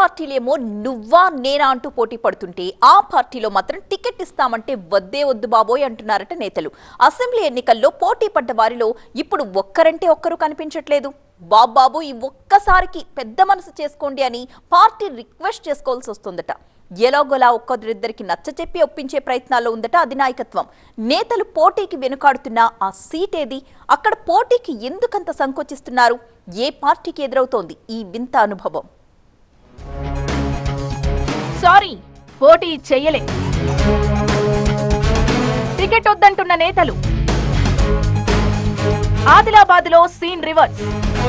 పార్టీలేమో నువ్వా నేనా అంటూ పోటీ పడుతుంటే ఆ పార్టీలో మాత్రం టికెట్ ఇస్తామంటే వద్దే వద్దు బాబోయ్ అంటున్నారట నేతలు అసెంబ్లీ ఎన్నికల్లో పోటీ పడ్డ వారిలో ఇప్పుడు ఒక్కరంటే ఒక్కరు కనిపించట్లేదు బాబాబు ఈ ఒక్కసారికి పెద్ద మనసు చేసుకోండి అని పార్టీ రిక్వెస్ట్ చేసుకోవాల్సి వస్తుందట ఎలాగోలా ఒక్కరిద్దరికి నచ్చ చెప్పి ఒప్పించే ప్రయత్నాల్లో ఉందట అధినాయకత్వం నేతలు పోటీకి వెనుకాడుతున్న ఆ సీట్ ఏది అక్కడ పోటీకి ఎందుకంత సంకోచిస్తున్నారు ఏ పార్టీకి ఎదురవుతోంది ఈ వింత అనుభవం సారీ పోటీ చెయ్యలే టికెట్ వద్దంటున్న నేతలు ఆదిలాబాద్ లో సీన్ రివర్స్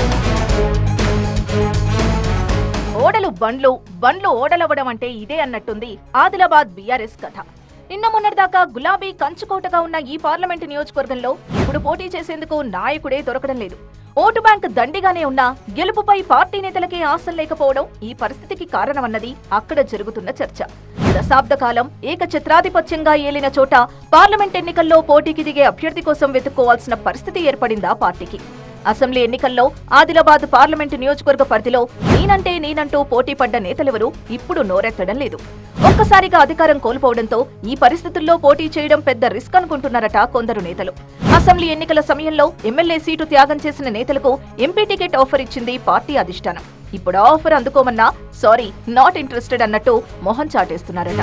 ఓడలు బండ్లు బండ్లు ఓడలవ్వడం అంటే ఇదే అన్నట్టుంది ఆదిలాబాద్ బీఆర్ఎస్ కథ నిన్న మొన్నటిదాకా గులాబీ కంచుకోటగా ఉన్న ఈ పార్లమెంటు నియోజకవర్గంలో ఇప్పుడు పోటీ చేసేందుకు నాయకుడే దొరకడం లేదు ఓటు బ్యాంక్ దండిగానే ఉన్నా గెలుపుపై పార్టీ నేతలకే ఆశలు లేకపోవడం ఈ పరిస్థితికి కారణమన్నది అక్కడ జరుగుతున్న చర్చ దశాబ్ద కాలం ఏకఛత్రాధిపత్యంగా ఏలిన చోట పార్లమెంట్ ఎన్నికల్లో పోటీకి దిగే అభ్యర్థి కోసం వెతుక్కోవాల్సిన పరిస్థితి ఏర్పడిందా పార్టీకి అసెంబ్లీ ఎన్నికల్లో ఆదిలాబాద్ పార్లమెంటు నియోజకవర్గ పరిధిలో నేనంటే నేనంటూ పోటీ పడ్డ నేతలెవరూ ఇప్పుడు నోరెత్తడం లేదు ఒక్కసారిగా అధికారం కోల్పోవడంతో ఈ పరిస్థితుల్లో పోటీ చేయడం పెద్ద రిస్క్ అనుకుంటున్నారట కొందరు నేతలు అసెంబ్లీ ఎన్నికల సమయంలో ఎమ్మెల్యే సీటు త్యాగం చేసిన నేతలకు ఎంపీ టికెట్ ఆఫర్ ఇచ్చింది పార్టీ అధిష్టానం ఇప్పుడు ఆ ఆఫర్ అందుకోమన్నా సారీ నాట్ ఇంట్రెస్టెడ్ అన్నట్టు మొహం చాటేస్తున్నారట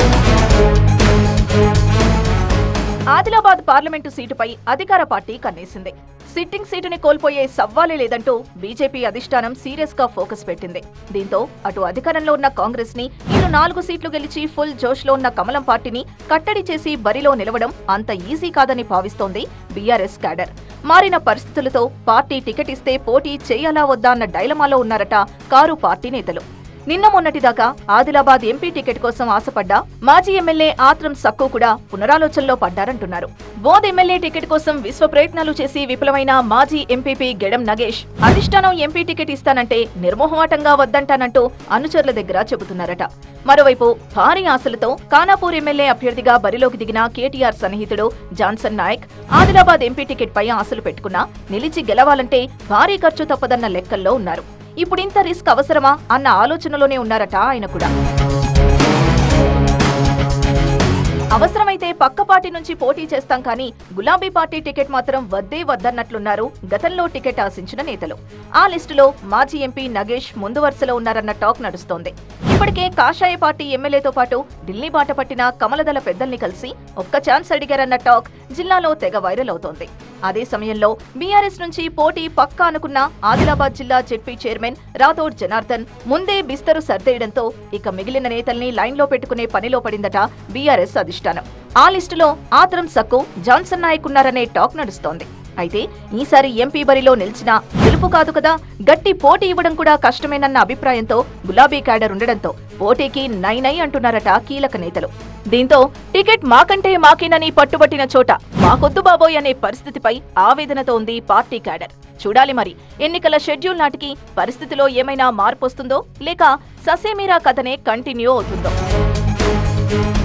ఆదిలాబాద్ పార్లమెంటు సీటుపై అధికార పార్టీ కన్నేసింది సిట్టింగ్ సీటుని కోల్పోయే సవ్వాలే లేదంటూ బీజేపీ అధిష్టానం సీరియస్ గా ఫోకస్ పెట్టింది దీంతో అటు అధికారంలో ఉన్న కాంగ్రెస్ ని ఇటు నాలుగు సీట్లు గెలిచి ఫుల్ జోష్ లో ఉన్న కమలం పార్టీని కట్టడి చేసి బరిలో నిలవడం అంత ఈజీ కాదని భావిస్తోంది బీఆర్ఎస్ క్యాడర్ మారిన పరిస్థితులతో పార్టీ టికెట్ ఇస్తే పోటీ చేయాలా వద్దా అన్న డైలమాలో ఉన్నారట కారు పార్టీ నేతలు నిన్న మొన్నటిదాకా ఆదిలాబాద్ ఎంపీ టికెట్ కోసం ఆశపడ్డ మాజీ ఎమ్మెల్యే ఆత్రం సక్కు కూడా పునరాలోచనలో పడ్డారంటున్నారు బోధ్ ఎమ్మెల్యే టికెట్ కోసం విశ్వ ప్రయత్నాలు చేసి విఫలమైన మాజీ ఎంపీపీ గెడం నగేష్ అధిష్టానం ఎంపీ టికెట్ ఇస్తానంటే నిర్మోహమాటంగా వద్దంటానంటూ అనుచరుల దగ్గర చెబుతున్నారట మరోవైపు భారీ ఆశలతో కానాపూర్ ఎమ్మెల్యే అభ్యర్థిగా బరిలోకి దిగిన కేటీఆర్ సన్నిహితుడు జాన్సన్ నాయక్ ఆదిలాబాద్ ఎంపీ టికెట్ పై ఆశలు పెట్టుకున్నా నిలిచి గెలవాలంటే భారీ ఖర్చు తప్పదన్న లెక్కల్లో ఉన్నారు ఇప్పుడింత రిస్క్ అవసరమా అన్న ఆలోచనలోనే ఉన్నారట ఆయన కూడా అవసరమైతే పక్క పార్టీ నుంచి పోటీ చేస్తాం కానీ గులాబీ పార్టీ టికెట్ మాత్రం వద్దే వద్దన్నట్లున్నారు గతంలో టికెట్ ఆశించిన నేతలు ఆ లిస్టులో మాజీ ఎంపీ నగేష్ ముందు వరుసలో ఉన్నారన్న టాక్ నడుస్తోంది ఇప్పటికే కాషాయ పార్టీ ఎమ్మెల్యేతో పాటు ఢిల్లీ బాట పట్టిన కమలదళ పెద్దల్ని కలిసి ఒక్క ఛాన్స్ అడిగారన్న టాక్ జిల్లాలో తెగ వైరల్ అవుతోంది అదే సమయంలో బీఆర్ఎస్ నుంచి పోటీ పక్కా అనుకున్న ఆదిలాబాద్ జిల్లా జెడ్పీ చైర్మన్ రాథోడ్ జనార్దన్ ముందే బిస్తరు సర్దేయడంతో ఇక మిగిలిన నేతల్ని లైన్లో పెట్టుకునే పనిలో పడిందట బీఆర్ఎస్ అధిష్టానం ఆ లిస్టులో ఆత్రం సక్కు జాన్సన్ నాయక్ ఉన్నారనే టాక్ నడుస్తోంది అయితే ఈసారి ఎంపీ బరిలో నిలిచిన గెలుపు కాదు కదా గట్టి పోటీ ఇవ్వడం కూడా కష్టమేనన్న అభిప్రాయంతో గులాబీ క్యాడర్ ఉండడంతో పోటీకి నై నై అంటున్నారట కీలక నేతలు దీంతో టికెట్ మాకంటే మాకేనని పట్టుబట్టిన చోట మాకొద్దు బాబోయ్ అనే పరిస్థితిపై ఆవేదనతో ఉంది పార్టీ క్యాడర్ చూడాలి మరి ఎన్నికల షెడ్యూల్ నాటికి పరిస్థితిలో ఏమైనా మార్పు వస్తుందో లేక ససేమీరా కథనే కంటిన్యూ అవుతుందో